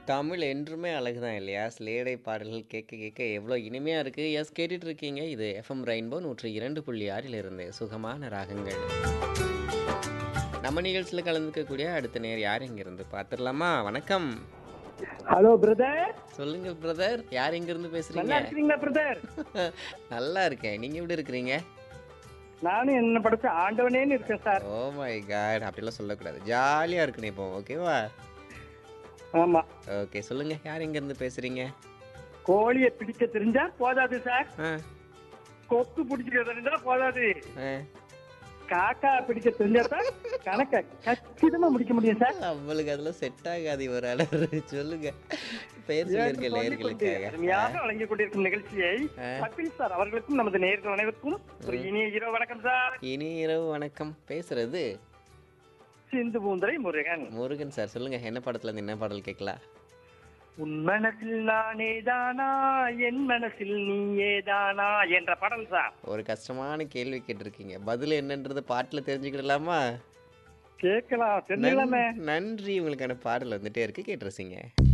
தமிழ் என்றுமே அழகு தான் இல்லையா? ஸ்லேடை பாடல்கள் கேட்க கேட்க எவ்வளோ இனிமையா இருக்கு. எஸ் கேட்டுட்டு இருக்கீங்க. இது எஃப்எம் ரெயின்போ 102.6 இலிருந்து சுகமான ராகங்கள். நம்ம நிகழ்ச்சியில கலந்துக்கக்கூடிய அடுத்த நேர் யார் இங்கிருந்து பார்த்துடலாமா? வணக்கம். ஹலோ பிரதர் சொல்லுங்க பிரதர். யார் எங்கிருந்து நல்லா பேசுறீங்க? இருக்கிறீங்களா பிரதர் நல்லா இருக்கேன். நீங்க எப்படி இருக்கிறீங்க? நானும் என்ன படைச்ச ஆண்டவனேன்னு இருக்கேன் சார் ஓ மை காட் அப்படிலாம் சொல்லக்கூடாது. ஜாலியா இருக்கணும் இப்போ ஓகேவா? ஆமா ஓகே சொல்லுங்க. யார் எங்கிருந்து பேசுறீங்க? கோழியை பிடிக்க தெரிஞ்சா போதாது சார் ஆ கொக்கு பிடிக்க தெரிஞ்சா போதாது ஆ காக்கா பிடிக்க தெரிஞ்சா தான் கணக்க கச்சிதமா முடிக்க முடியும் சார் அவளுக்கு அதெல்லாம் செட் ஆகாது ஒரு அளவு சொல்லுங்க பெயர் சொல்லியிருக்க நேர்களுக்காக அருமையாக வழங்கிக் கொண்டிருக்கும் நிகழ்ச்சியை ஆ. கபில் சார் அவர்களுக்கும் நமது நேர்கள் அனைவருக்கும் ஒரு இனிய இரவு வணக்கம் சார் இனி இரவு வணக்கம் பேசுறது சிந்து பூந்தரை முருகன் முருகன் சார் சொல்லுங்க என்ன படத்துல இருந்து என்ன பாடல் கேட்கலாம் உன் மனசில் நானே தானா என் மனசில் நீயே தானா என்ற பாடல் சார் ஒரு கஷ்டமான கேள்வி கேட்டிருக்கீங்க பதில் என்னன்றது பாட்டுல தெரிஞ்சுக்கிடலாமா கேட்கலாம் தெரிஞ்சுக்கலாமே நன்- நன்றி உங்களுக்கான பாடல் வந்துட்டே இருக்கு கேட்டுருசிங்க